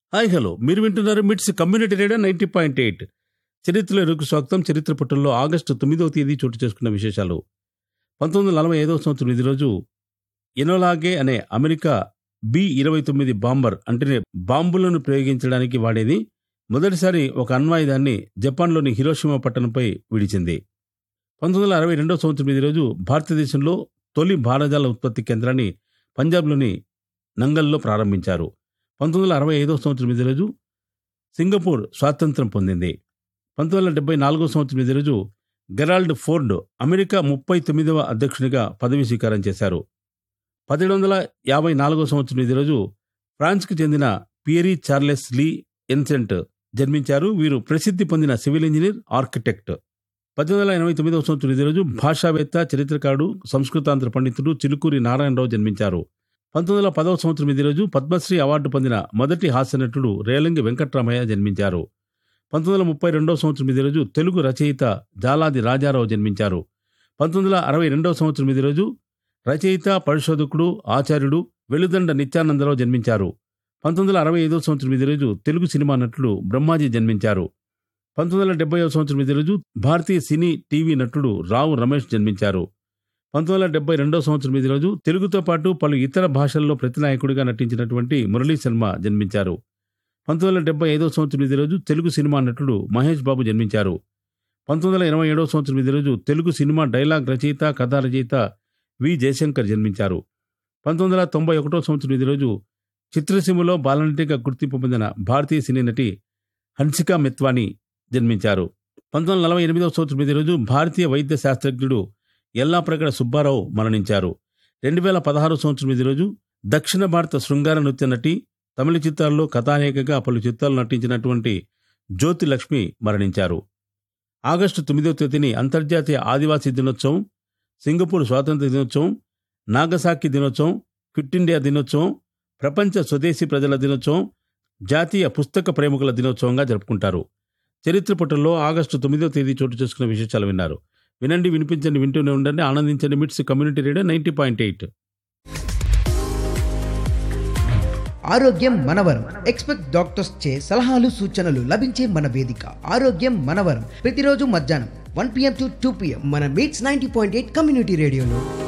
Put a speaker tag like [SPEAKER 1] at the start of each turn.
[SPEAKER 1] hi hello మీరు వింటున్నారు MITS community radio ninety point eight చరిత్రలో ఎరుకు స్వాగతం చరిత్ర పుటల్లో ఆగస్టు తొమ్మిదవ తేదీ చోటు చేసుకున్న విశేషాలు పంతొమ్మిది వందల నలభై ఐదవ సంవత్సరం ఇది రోజు ఎనోలాగే అనే అమెరికా బి ఇరవై తొమ్మిది బాంబర్ అంటే బాంబులను ప్రయోగించడానికి వాడేది మొదటిసారి ఒక అణ్వాయుధాన్ని జపాన్లోని హిరోషిమా పట్టణంపై విడిచింది పంతొమ్మిది వందల అరవై రెండవ సంవత్సరం ఇది రోజు భారతదేశంలో తొలి భారజాల ఉత్పత్తి కేంద్రాన్ని పంజాబ్లోని నంగల్లో ప్రారంభించారు పంతొమ్మిది వందల అరవై ఐదవ సంవత్సరం ఇదే రోజు సింగపూర్ స్వాతంత్రం పొందింది పంతొమ్మిది వందల డెబ్బై నాలుగో సంవత్సరం ఇదే రోజు గెరాల్డ్ ఫోర్డ్ అమెరికా ముప్పై తొమ్మిదవ అధ్యక్షునిగా పదవి స్వీకారం చేశారు పదిహేడు వందల యాభై నాలుగో సంవత్సరం ఇదే రోజు ఫ్రాన్స్కి చెందిన పియరీ చార్లెస్ లీ ఎన్సెంట్ జన్మించారు వీరు ప్రసిద్ధి పొందిన సివిల్ ఇంజనీర్ ఆర్కిటెక్ట్ పద్దెనిమిది వందల ఎనభై తొమ్మిదవ సంవత్సరం ఇదే రోజు భాషావేత్త చరిత్రకారుడు సంస్కృతాంధ్ర పండితుడు చిలుకూరి నారాయణరావు జన్మించారు పంతొమ్మిది వందల పదవ సంవత్సరం ఇదే రోజు పద్మశ్రీ అవార్డు పొందిన మొదటి హాస్యనటుడు రేలంగి వెంకట్రామయ్య జన్మించారు పంతొమ్మిది వందల ముప్పై రెండవ సంవత్సరం ఇదే రోజు తెలుగు రచయిత జాలాది రాజారావు జన్మించారు పంతొమ్మిది వందల అరవై రెండవ సంవత్సరం ఇదే రోజు రచయిత పరిశోధకుడు ఆచార్యుడు వెలుదండ నిత్యానందరావు జన్మించారు పంతొమ్మిది వందల అరవై ఐదవ సంవత్సరం ఇదే రోజు తెలుగు సినిమా నటుడు బ్రహ్మాజీ జన్మించారు పంతొమ్మిది వందల డెబ్బై సంవత్సరం ఇదే రోజు భారతీయ సినీ టీవీ నటుడు రావు రమేష్ జన్మించారు పంతొమ్మిది వందల డెబ్బై రెండవ సంవత్సరం ఇదే రోజు తెలుగుతో పాటు పలు ఇతర భాషల్లో ప్రతినాయకుడిగా నటించినటువంటి మురళీ శర్మ జన్మించారు పంతొమ్మిది వందల డెబ్బై ఐదవ సంవత్సరం ఇదే రోజు తెలుగు సినిమా నటుడు మహేష్ బాబు జన్మించారు పంతొమ్మిది వందల ఎనభై ఏడవ సంవత్సరం ఇదే రోజు తెలుగు సినిమా డైలాగ్ రచయిత కథా రచయిత వి జయశంకర్ జన్మించారు పంతొమ్మిది వందల తొంభై ఒకటో సంవత్సరం ఇదే రోజు చిత్రసీమలో బాలనటిగా గుర్తింపు పొందిన భారతీయ సినీ నటి హన్సికా మెత్వాని జన్మించారు పంతొమ్మిది వందల నలభై ఎనిమిదవ సంవత్సరం ఇదే రోజు భారతీయ వైద్య శాస్త్రజ్ఞుడు ఎల్లాప్రగడ సుబ్బారావు మరణించారు రెండు వేల పదహారు సంవత్సరం ఇదే రోజు దక్షిణ భారత శృంగార నృత్య నటి తమిళ చిత్రాల్లో కథానాయికగా పలు చిత్రాలు నటించినటువంటి జ్యోతి లక్ష్మి మరణించారు ఆగస్టు తొమ్మిదవ తేదీని అంతర్జాతీయ ఆదివాసీ దినోత్సవం సింగపూర్ స్వాతంత్ర దినోత్సవం నాగసాకి దినోత్సవం క్విట్ ఇండియా దినోత్సవం ప్రపంచ స్వదేశీ ప్రజల దినోత్సవం జాతీయ పుస్తక ప్రేమికుల దినోత్సవంగా జరుపుకుంటారు చరిత్ర పుటల్లో ఆగస్టు తొమ్మిదవ తేదీ చోటు చేసుకున్న విశేషాలు విన్నారు వినండి వినిపించండి వింటూనే ఉండండి ఆనందించండి MITS community radio ninety point eight
[SPEAKER 2] ఆరోగ్యం మనవరం ఎక్స్పెక్ట్ డాక్టర్స్ చే సలహాలు సూచనలు లభించే మన వేదిక ఆరోగ్యం మనవరం ప్రతిరోజు మధ్యాహ్నం one PM to two PM మన MITS ninety point eight community రేడియోలో